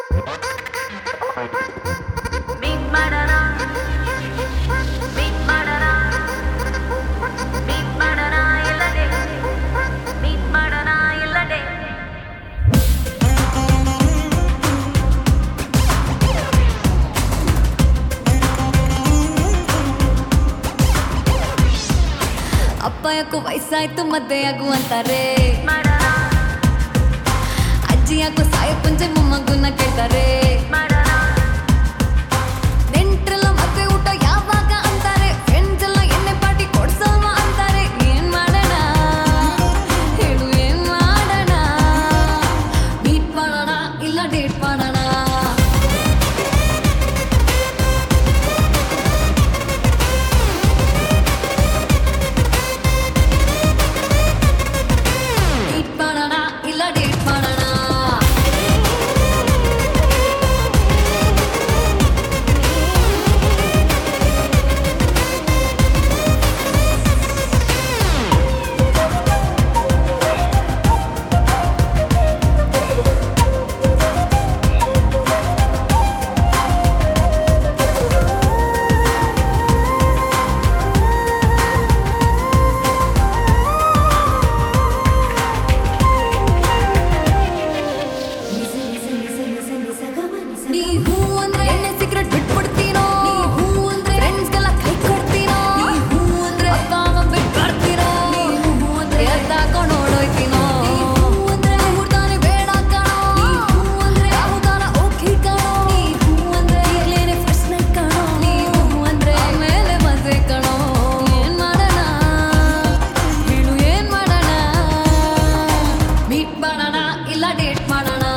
Meet ಮಾಡೋಣ Meet ಮಾಡೋಣ Meet ಮಾಡೋಣ ಇಲ್ಲದೆ Meet ಮಾಡೋಣ ಇಲ್ಲದೆ ಅಪ್ಪ ಯಾಕೋ ವಯಸ್ಸಾಯ್ತು ಮದ್ದೆ ಆಗು ಅಂತಾರೆ ಮಾಡೋಣ ಅಜ್ಜಿ ಯಾಕೋ ಸಾಯ ಪುಂಜೆ ಮೊಮ್ಮಗುನ ಕೇಳ್ತಾರೆ ಮಾಡೋಣ ನೆಂಟ್ರೆಲ್ಲ ಮದ್ವೆ ಊಟ ಯಾವಾಗ ಅಂತಾರೆ ಫ್ರೆಂಡ್ಸ್ ಎಲ್ಲ ಎಣ್ಣೆ ಪಾರ್ಟಿ ಕೊಡ್ಸಲ್ವಾ ಅಂತಾರೆ ಏನ್ ಮಾಡೋಣ ಹೇಳು ಏನ್ ಮಾಡೋಣ ಮೀಟ್ ಮಾಡೋಣ ಇಲ್ಲ ಡೇಟ್ ಮಾಡೋಣ ಮೀಟ್ ಮಾಡೋಣ ಇಲ್ಲ ಡೇಟ್ ಮಾಡೋಣ ನೀ ಹೂ ಅಂದ್ರೆ ಎಣ್ಣೆ ಸಿಗರೆಟ್ ಬಿಟ್ಬಿಡ್ತೀನೋ ನೀ ಹೂ ಅಂದ್ರೆ ಫ್ರೆಂಡ್ಸ್ಗೆಲ್ಲ ಕೈ ಕೊಡ್ತೀನೋ ನೀ ಹೂ ಅಂದ್ರೆ ಅಪ್ಪ ಅಮ್ಮ ಬಿಟ್ಟು ಬರ್ತೀನೋ ನೀ ಹೂ ಅಂದ್ರೆ ಎದ್ದಾಕೊಂಡು ಓಡೋಯ್ತೀನೋ ನೀ ಹೂ ಅಂದ್ರೆ ಹುಡ್ತಾನೆ ಬೇಡ ಕಣೋ ನೀ ಹೂ ಅಂದ್ರೆ ಯಾವ್ದಾರ ಓಕೆ ಕಣೋ ನೀ ಹೂ ಅಂದ್ರೆ ಈಗ್ಲೇನೆ ಫಸ್ಟ್ ನೈಟ್ ಕಣೋ ನೀ ಹೂ ಅಂದ್ರೆ ಆಮೇಲೆ ಮದ್ವೆ ಕಣೋ ಏನ್ ಮಾಡೋಣ ಹೇಳು ಏನ್ ಮಾಡೋಣ ಮೀಟ್ ಮಾಡೋಣ ಇಲ್ಲ ಡೇಟ್ ಮಾಡೋಣ